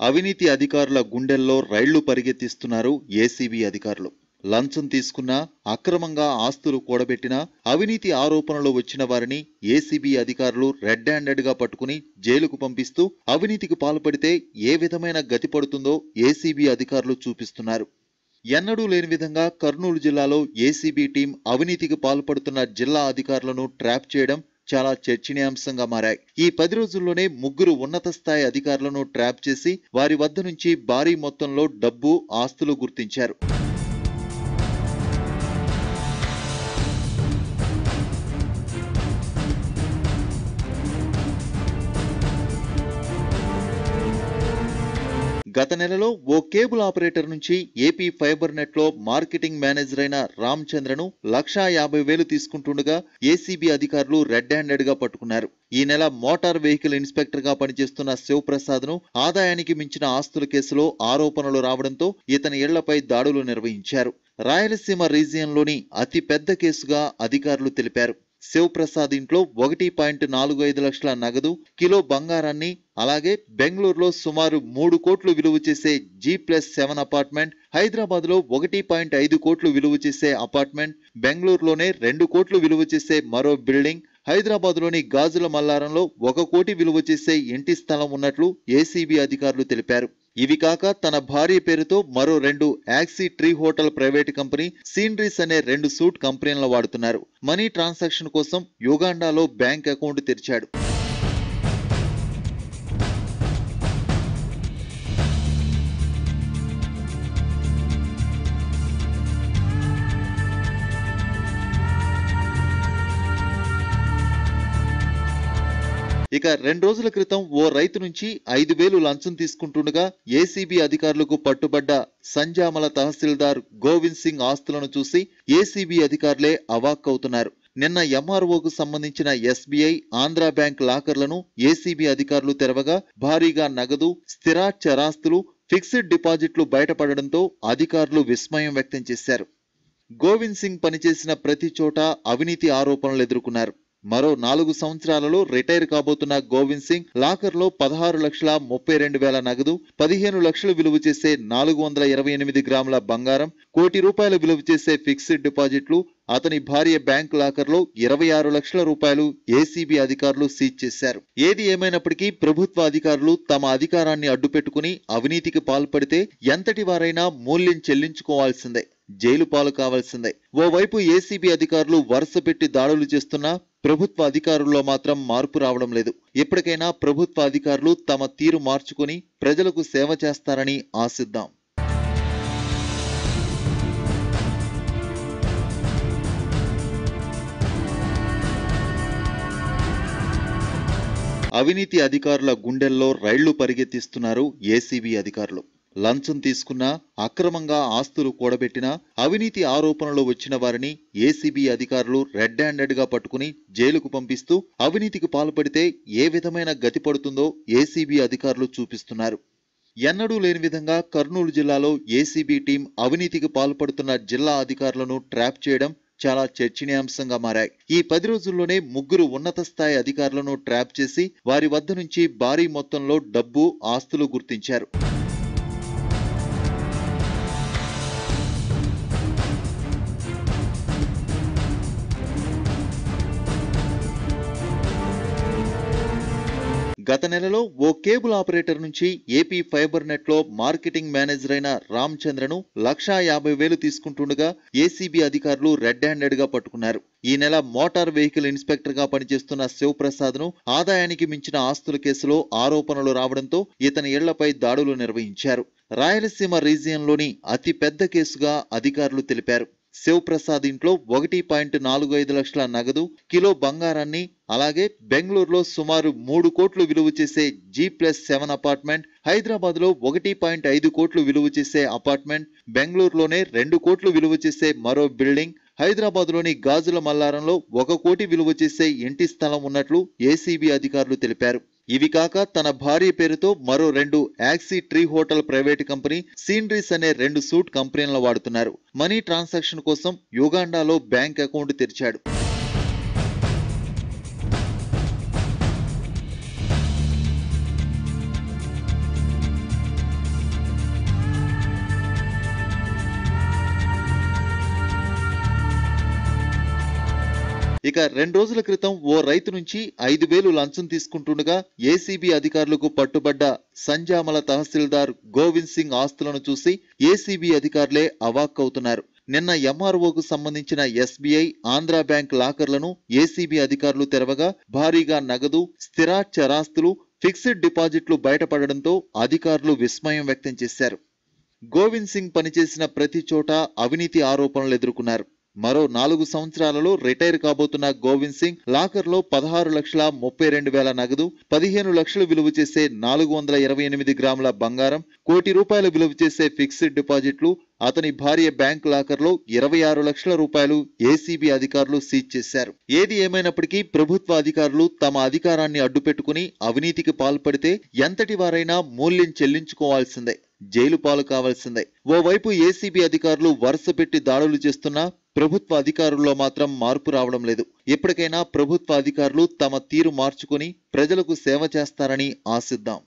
అవినీతి అధికారుల గుండెల్లో రైళ్లు పరిగెత్తిస్తున్నారు ఏసీబీ అధికారులు లంచం తీసుకున్నా అక్రమంగా ఆస్తులు కూడబెట్టినా అవినీతి ఆరోపణలు వచ్చిన వారిని ఏసీబీ అధికారులు రెడ్ హ్యాండెడ్ గా పట్టుకుని జైలుకు పంపిస్తూ అవినీతికి పాల్పడితే ఏ విధమైన గతి పడుతుందో ఏసీబీ అధికారులు చూపిస్తున్నారు ఎన్నడూ లేని విధంగా కర్నూలు జిల్లాలో ఏసీబీ టీం అవినీతికి పాల్పడుతున్న జిల్లా అధికారులను ట్రాప్ చేయడం చాలా చర్చనీయాంశంగా మారాయి ఈ పది రోజుల్లోనే ముగ్గురు ఉన్నత స్థాయి అధికారులను ట్రాప్ చేసి వారి వద్ద నుంచి భారీ మొత్తంలో డబ్బు ఆస్తులు గుర్తించారు గత నెలలో ఓ కేబుల్ ఆపరేటర్ నుంచి ఏపీ ఫైబర్ నెట్ లో మార్కెటింగ్ మేనేజర్ అయిన రామచంద్రను లక్షా యాభై వేలు తీసుకుంటుండగా ఏసీబీ అధికారులు రెడ్ హ్యాండెడ్ గా పట్టుకున్నారు ఈ నెల మోటార్ వెహికల్ ఇన్స్పెక్టర్ గా పనిచేస్తున్న శివప్రసాద్ ను ఆదాయానికి మించిన ఆస్తుల కేసులో ఆరోపణలు రావడంతో ఇతని ఇళ్లపై దాడులు నిర్వహించారు రాయలసీమ రీజియన్లోని అతి పెద్ద కేసుగా అధికారులు తెలిపారు శివప్రసాద్ ఇంట్లో ఒకటి పాయింట్ నాలుగు ఐదు లక్షల నగదు కిలో బంగారాన్ని అలాగే బెంగళూరులో సుమారు మూడు కోట్లు విలువ చేసే G plus seven apartment Hyderabad లో ఒకటి పాయింట్ ఐదు కోట్లు విలువ చేసే అపార్ట్మెంట్ బెంగళూరులోనే రెండు కోట్లు విలువ చేసే మరో బిల్డింగ్ హైదరాబాద్ లోని గాజుల మల్లారంలో ఒక కోటి విలువ చేసే ఇంటి స్థలం ఉన్నట్లు ఏసీబీ అధికారులు తెలిపారు ఇవి కాక తన భార్య పేరుతో మరో రెండు యాక్సీ ట్రీ హోటల్ ప్రైవేట్ కంపెనీ సీనరీస్ అనే రెండు సూట్ కంపెనీలను వాడుతున్నారు మనీ ట్రాన్సాక్షన్ కోసం యుగాండాలో బ్యాంక్ అకౌంట్ తెరిచాడు ఇక రెండు రోజుల క్రితం ఓ రైతు నుంచి ఐదు వేలు లంచం తీసుకుంటుండగా ఏసీబీ అధికారులకు పట్టుబడ్డ సంజామల తహసీల్దార్ గోవింద్ సింగ్ ఆస్తులను చూసి ఏసీబీ అధికారులే అవాక్కవుతున్నారు నిన్న ఎంఆర్ఓకు సంబంధించిన ఎస్బీఐ ఆంధ్ర బ్యాంక్ లాకర్లను ఏసీబీ అధికారులు తెరవగా భారీగా నగదు స్థిర చరాస్తులు ఫిక్స్డ్ డిపాజిట్లు బయటపడడంతో అధికారులు విస్మయం వ్యక్తం చేశారు గోవింద్ సింగ్ పనిచేసిన ప్రతి చోట అవినీతి ఆరోపణలు ఎదుర్కొన్నారు మరో నాలుగు సంవత్సరాలలో రిటైర్ కాబోతున్న గోవింద్ సింగ్ లాకర్ లో పదహారు లక్షల ముప్పై రెండు వేల నగదు పదిహేను లక్షలు విలువ చేసే నాలుగు వందల ఇరవై ఎనిమిది గ్రాముల బంగారం కోటి రూపాయలు విలువ చేసే ఫిక్స్డ్ డిపాజిట్లు అతని భార్య బ్యాంక్ లాకర్ లో ఇరవై ఆరు లక్షల రూపాయలు ఏసీబీ అధికారులు సీజ్ చేశారు ఏది ఏమైనప్పటికీ ప్రభుత్వ అధికారులు తమ అధికారాన్ని అడ్డుపెట్టుకుని అవినీతికి పాల్పడితే ఎంతటి వారైనా మూల్యం చెల్లించుకోవాల్సిందే జైలు పాలు కావాల్సిందే ఓవైపు ఏసీబీ అధికారులు వరుస పెట్టి దాడులు చేస్తున్నా ప్రభుత్వ అధికారుల్లో మాత్రం మార్పు రావడం లేదు ఎప్పటికైనా ప్రభుత్వ అధికారులు తమ తీరు మార్చుకుని ప్రజలకు సేవ చేస్తారని ఆశిద్దాం అవినీతి అధికారుల గుండెల్లో రైళ్లు పరిగెత్తిస్తున్నారు ఏసీబీ అధికారులు లంచం తీసుకున్నా అక్రమంగా ఆస్తులు కూడబెట్టినా అవినీతి ఆరోపణలు వచ్చిన వారిని ఏసీబీ అధికారులు రెడ్ హ్యాండెడ్ గా పట్టుకుని జైలుకు పంపిస్తూ అవినీతికి పాల్పడితే ఏ విధమైన గతి పడుతుందో ఏసీబీ అధికారులు చూపిస్తున్నారు ఎన్నడూ లేని విధంగా కర్నూలు జిల్లాలో ఏసీబీ టీం అవినీతికి పాల్పడుతున్న జిల్లా అధికారులను ట్రాప్ చేయడం చాలా చర్చనీయాంశంగా మారాయి ఈ పది రోజుల్లోనే ముగ్గురు ఉన్నత స్థాయి అధికారులను ట్రాప్ చేసి వారి వద్ద నుంచి భారీ మొత్తంలో డబ్బు ఆస్తులు గుర్తించారు గత నెలలో ఓ కేబుల్ ఆపరేటర్ నుంచి ఏపీ ఫైబర్ నెట్ లో మార్కెటింగ్ మేనేజర్ అయిన రామచంద్రను లక్షా యాభై వేలు తీసుకుంటుండగా ఏసీబీ అధికారులు రెడ్ హ్యాండెడ్ గా పట్టుకున్నారు ఈ నెల మోటార్ వెహికల్ ఇన్స్పెక్టర్ గా పనిచేస్తున్న శివప్రసాద్ ను ఆదాయానికి మించిన ఆస్తుల కేసులో ఆరోపణలు రావడంతో ఇతని ఇళ్లపై దాడులు నిర్వహించారు రాయలసీమ రీజియన్లోని అతి పెద్ద కేసుగా అధికారులు తెలిపారు శివప్రసాద్ ఇంట్లో ఒకటి పాయింట్ నాలుగు ఐదు లక్షల నగదు కిలో బంగారాన్ని అలాగే బెంగళూరులో సుమారు మూడు కోట్లు విలువ చేసే G plus seven apartment Hyderabad లో ఒకటి పాయింట్ ఐదు కోట్లు విలువ చేసే అపార్ట్మెంట్ బెంగళూరులోనే రెండు కోట్లు విలువ చేసే మరో బిల్డింగ్ హైదరాబాద్ లోని గాజుల మల్లారంలో ఒక కోటి విలువ చేసే ఇంటి స్థలం ఉన్నట్లు ఏసీబీ అధికారులు తెలిపారు ఇవి కాక తన భార్య పేరుతో మరో రెండు యాక్సీ ట్రీ హోటల్ ప్రైవేట్ కంపెనీ సీనరీస్ అనే రెండు సూట్ కంపెనీలను వాడుతున్నారు మనీ ట్రాన్సాక్షన్ కోసం యుగాండాలో బ్యాంక్ అకౌంట్ తెరిచాడు ఇక రెండు రోజుల క్రితం ఓ రైతు నుంచి ఐదు వేలు లంచం తీసుకుంటుండగా ఏసీబీ అధికారులకు పట్టుబడ్డ సంజామల తహసీల్దార్ గోవింద్ సింగ్ ఆస్తులను చూసి ఏసీబీ అధికారులే అవాక్కవుతున్నారు నిన్న ఎంఆర్ఓకు సంబంధించిన ఎస్బీఐ ఆంధ్రా బ్యాంక్ లాకర్లను ఏసీబీ అధికారులు తెరవగా భారీగా నగదు స్థిర చరాస్తులు ఫిక్స్డ్ డిపాజిట్లు బయటపడడంతో అధికారులు విస్మయం వ్యక్తం చేశారు గోవింద్ సింగ్ పనిచేసిన ప్రతి చోట అవినీతి ఆరోపణలు ఎదుర్కొన్నారు మరో నాలుగు సంవత్సరాలలో రిటైర్ కాబోతున్న గోవింద్ సింగ్ లాకర్లో పదహారు లక్షల ముప్పై రెండు వేల నగదు పదిహేను లక్షలు విలువ చేసే నాలుగు వందల ఇరవై ఎనిమిది గ్రాముల బంగారం కోటి రూపాయల విలువ చేసే ఫిక్స్డ్ డిపాజిట్లు అతని భార్య బ్యాంక్ లాకర్లో ఇరవై ఆరు లక్షల రూపాయలు ఏసీబీ అధికారులు సీజ్ చేశారు ఏది ఏమైనప్పటికీ ప్రభుత్వ అధికారులు తమ అధికారాన్ని అడ్డుపెట్టుకుని అవినీతికి పాల్పడితే ఎంతటి వారైనా మూల్యం చెల్లించుకోవాల్సిందే జైలు పాలు కావాల్సిందే ఓవైపు ఏసీబీ అధికారులు వరుస పెట్టి దాడులు చేస్తున్నా ప్రభుత్వ అధికారుల్లో మాత్రం మార్పు రావడం లేదు ఇప్పటికైనా ప్రభుత్వ అధికారులు తమ తీరు మార్చుకుని ప్రజలకు సేవ చేస్తారని ఆశిద్దాం